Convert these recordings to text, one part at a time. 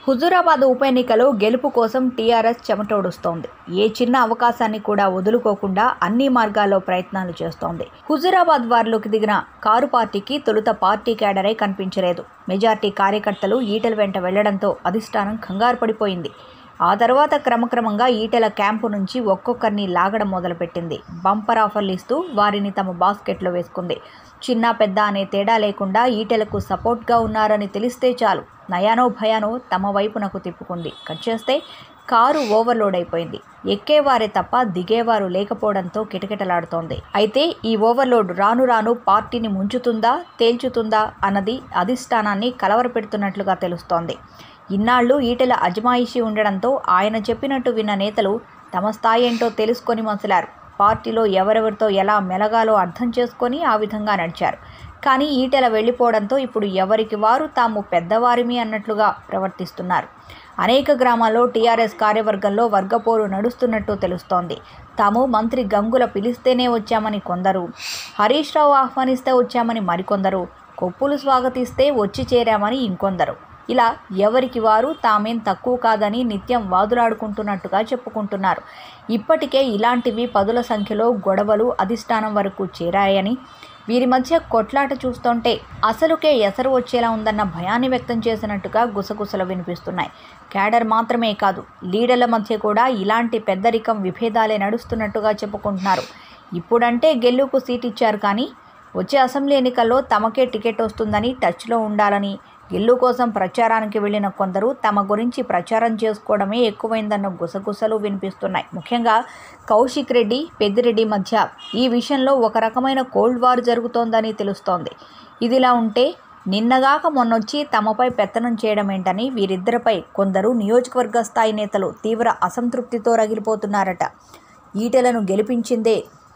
హుజూరాబాద్ ఉప ఎన్నికలో గెలుపు కోసం టీఆర్ఎస్ చెమటోడుస్తోంది ఏ చిన్న అవకాశాన్ని కూడా వదులుకోకుండా అన్ని మార్గాల్లో ప్రయత్నాలు చేస్తోంది హుజూరాబాద్ వారిలోకి దిగిన కారు పార్టీకి తొలుత పార్టీ క్యాడరే కనిపించలేదు మెజార్టీ కార్యకర్తలు ఈటెల వెంట వెళ్లడంతో అధిష్టానం కంగారు పడిపోయింది ఆ తర్వాత క్రమక్రమంగా ఈటెల క్యాంపు నుంచి ఒక్కొక్కరిని లాగడం మొదలుపెట్టింది బంపర్ ఆఫర్లు ఇస్తూ వారిని తమ బాస్కెట్లో వేసుకుంది చిన్న పెద్ద అనే తేడా లేకుండా ఈటెలకు సపోర్ట్గా ఉన్నారని తెలిస్తే చాలు నయానో భయానో తమ వైపునకు తిప్పుకుంది కట్ చేస్తే కారు ఓవర్లోడ్ అయిపోయింది ఎక్కేవారే తప్ప దిగేవారు లేకపోవడంతో కిటకిటలాడుతోంది అయితే ఈ ఓవర్లోడ్ రాను రాను పార్టీని ముంచుతుందా తేల్చుతుందా అన్నది అధిష్టానాన్ని కలవరపెడుతున్నట్లుగా తెలుస్తోంది ఇన్నాళ్ళు ఈటెల అజమాయిషీ ఉండడంతో ఆయన చెప్పినట్టు విన్న నేతలు తమ స్థాయి ఏంటో తెలుసుకొని మసలారు పార్టీలో ఎవరెవరితో ఎలా మెలగాలో అర్థం చేసుకొని ఆ విధంగా నడిచారు కానీ ఈటెల వెళ్ళిపోవడంతో ఇప్పుడు ఎవరికి వారు తాము పెద్దవారిమి అన్నట్లుగా ప్రవర్తిస్తున్నారు అనేక గ్రామాల్లో టీఆర్ఎస్ కార్యవర్గంలో వర్గపోరు నడుస్తున్నట్టు తెలుస్తోంది తాము మంత్రి గంగుల పిలిస్తేనే వచ్చామని కొందరు హరీష్ రావు ఆహ్వానిస్తే వచ్చామని మరికొందరు కొప్పులు స్వాగతిస్తే వచ్చి చేరామని ఇంకొందరు ఇలా ఎవరికి వారు తామేం తక్కువ కాదని నిత్యం వాదులాడుకుంటున్నట్టుగా చెప్పుకుంటున్నారు ఇప్పటికే ఇలాంటివి పదుల సంఖ్యలో గొడవలు అధిష్టానం వరకు చేరాయని వీరి మధ్య కొట్లాట చూస్తుంటే అసలుకే ఎసరు వచ్చేలా ఉందన్న భయాన్ని వ్యక్తం చేసినట్టుగా గుసగుసలు వినిపిస్తున్నాయి క్యాడర్ మాత్రమే కాదు లీడర్ల మధ్య కూడా ఇలాంటి పెద్దరికం విభేదాలే నడుస్తున్నట్టుగా చెప్పుకుంటున్నారు ఇప్పుడంటే గెల్లుకు సీట్ ఇచ్చారు కానీ వచ్చే అసెంబ్లీ ఎన్నికల్లో తమకే టికెట్ వస్తుందని టచ్లో ఉండాలని ఇల్లు కోసం ప్రచారానికి వెళ్ళిన కొందరు తమ గురించి ప్రచారం చేసుకోవడమే ఎక్కువైందన్న గుసగుసలు వినిపిస్తున్నాయి ముఖ్యంగా కౌశిక్ రెడ్డి పెద్దిరెడ్డి మధ్య ఈ విషయంలో ఒక రకమైన కోల్డ్ వార్ జరుగుతోందని తెలుస్తోంది ఇదిలా ఉంటే నిన్నగాక మొన్నొచ్చి తమపై పెత్తనం చేయడం ఏంటని వీరిద్దరిపై కొందరు నియోజకవర్గ స్థాయి నేతలు తీవ్ర అసంతృప్తితో రగిలిపోతున్నారట ఈటెలను గెలిపించిందే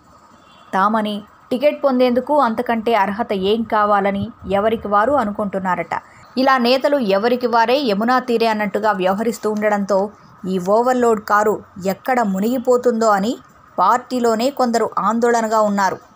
తామని టికెట్ పొందేందుకు అంతకంటే అర్హత ఏం కావాలని ఎవరికి వారు అనుకుంటున్నారట ఇలా నేతలు ఎవరికి వారే యమునా తీరే అన్నట్టుగా వ్యవహరిస్తూ ఉండడంతో ఈ ఓవర్లోడ్ కారు ఎక్కడ మునిగిపోతుందో అని పార్టీలోనే కొందరు ఆందోళనగా ఉన్నారు